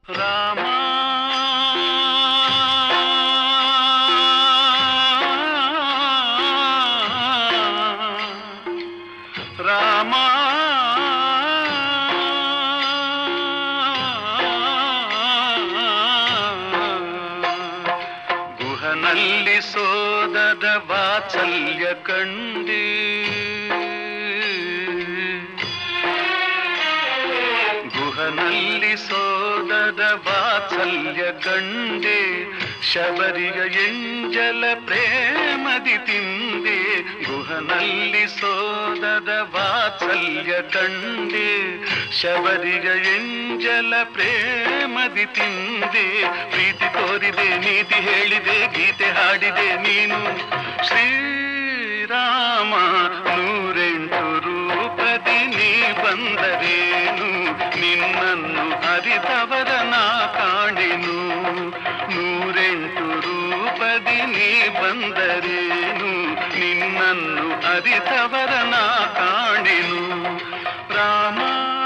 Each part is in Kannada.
ರಾಮ ರಾಮ ಗುಹನಲ್ಲಿ ಸೋದದ ವಾತ್ಸಲ್ಯ ಕಂಡಿ ಗುಹನಲ್ಲಿ ಸೋದದ ವಾತ್ಸಲ್ಯ ಕಂಡೆ ಶಬರಿಯ ಎಂಜಲ ಪ್ರೇಮದಿ ತಿಂದೆ ಗುಹನಲ್ಲಿ ಸೋದದ ವಾತ್ಸಲ್ಯ ಕಂಡೆ ಶಬರಿಯ ಎಂಜಲ ಪ್ರೇಮದಿ ತಿಂದೆ ಪ್ರೀತಿ ತೋರಿದೆ ನೀತಿ ಹೇಳಿದೆ ಗೀತೆ ಹಾಡಿದೆ ನೀನು ಶ್ರೀರಾಮ ನೂರೆಂಟು ರೂಪದಿ ನೀ ಬಂದರೇನು ನಿನ್ನನ್ನು ಅರಿತವರ ನಾ ಕಾಣೆನು ನೂರೆಂಟು ರೂಪದಿ ನೀ ಬಂದರೇನು ನಿನ್ನನ್ನು ಅರಿತವರ ನಾ ಕಾಣೆನು ರಾಮ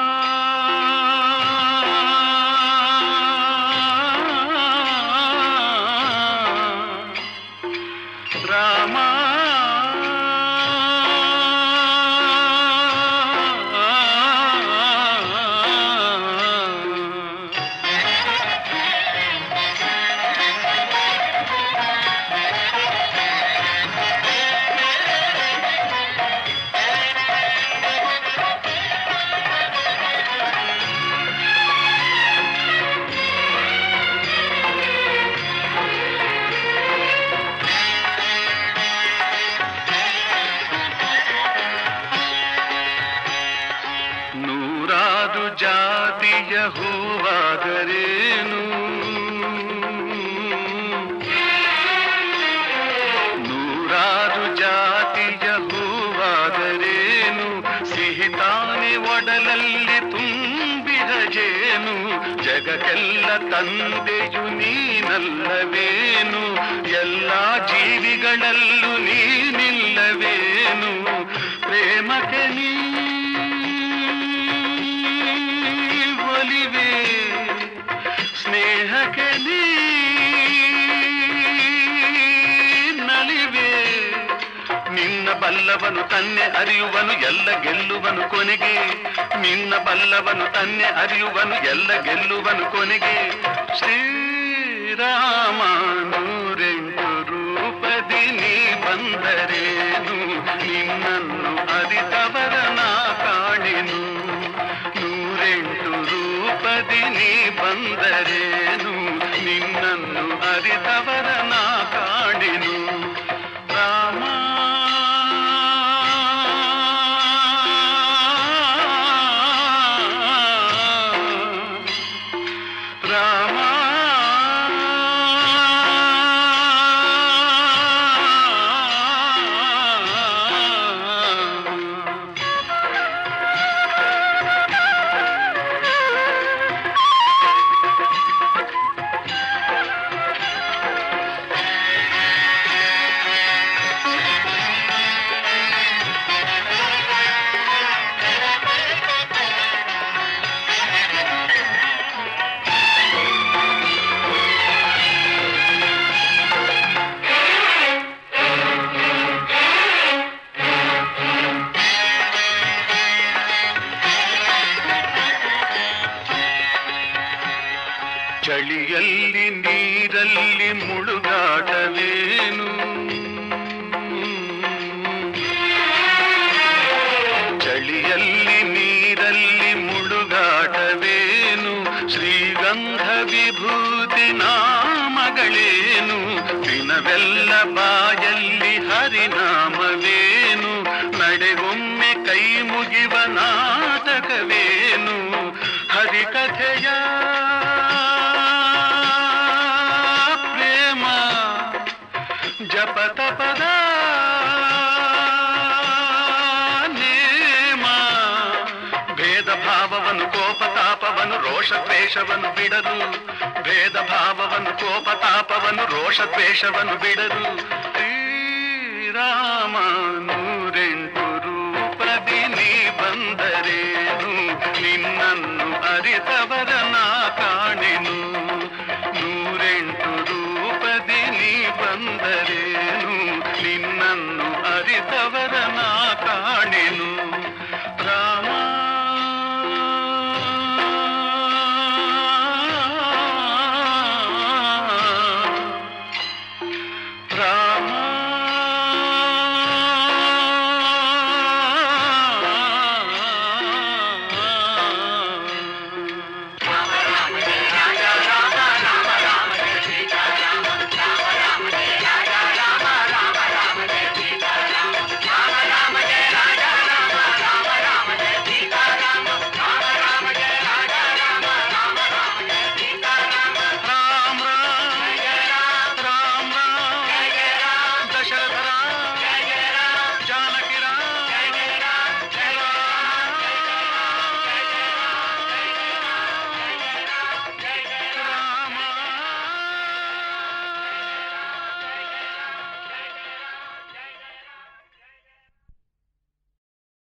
ರಾಮ ನೂರಾರು ಜಾತಿಯ ಹೂವಾದರೇನು ನೂರಾರು ಜಾತಿಯ ಹೂವಾದರೇನು ಸಿಹಿ ತಾನೆ ಒಡಲಲ್ಲಿ ತುಂಬಿದ ಜೇನು ಜಗಕ್ಕೆಲ್ಲ ತಂದೆಯು ನೀನಲ್ಲವೇನು ಎಲ್ಲ ಜೀವಿಗಳಲ್ಲೂ ನೀನಿಲ್ಲವೇನು ಪ್ರೇಮಕ್ಕೆ ನೀ ಒಲಿವೆ ಸ್ನೇಹಕ್ಕೆ ನೀ ನಲಿವೆ ನಿನ್ನ ಬಲ್ಲವನು ತನ್ನೆ ಅರಿಯುವನು ಎಲ್ಲ ಗೆಲ್ಲುವನು ಕೊನೆಗೆ ನಿನ್ನ ಬಲ್ಲವನು ತನ್ನೆ ಅರಿಯುವನು ಎಲ್ಲ ಗೆಲ್ಲುವನು ಕೊನೆಗೆ ಶ್ರೀರಾಮ ನೂರೆಂಟು ರೂಪದಿ ನೀ ಬಂದರೇನು ನಿನ್ನನ್ನು ಅರಿತವರ ನಾ ಕಾಣೆನು ನೂರೆಂಟು ರೂಪದಿ ನೀ ಬಂದರೇನು ನಿನ್ನನ್ನು ಅರಿತವರ ನಾ ಕಾಣೆನು ರಾಮ ರಾಮ ಚಳಿಯಲ್ಲಿ ನೀರಲ್ಲಿ ಮುಳುಗಾಟವೇನು ಚಳಿಯಲ್ಲಿ ನೀರಲ್ಲಿ ಮುಳುಗಾಟವೇನು ಶ್ರೀಗಂಧ ವಿಭೂತಿ ನಾಮಗಳೇನು ದಿನವೆಲ್ಲ ಬಾಯಲ್ಲಿ ಹರಿನಾಮವೇನು ನಡೆಗೊಮ್ಮೆ ಕೈ ಮುಗಿವ ನಾಟಕವೇನು ಹರಿಕಥೆಯ ಪ್ರೇಮ ಜಪ ತಪದ ನೇಮ ಭೇದ ಭಾವವನ್ನು ಕೋಪ ತಾಪವನ್ನು ರೋಷ ದ್ವೇಷವನ್ನು ಬಿಡದು ಭೇದ ಭಾವವನ್ನು ಕೋಪ ತಾಪವನ್ನು ರೋಷ ದ್ವೇಷವನ್ನು ಬಿಡದು ಶ್ರೀರಾಮ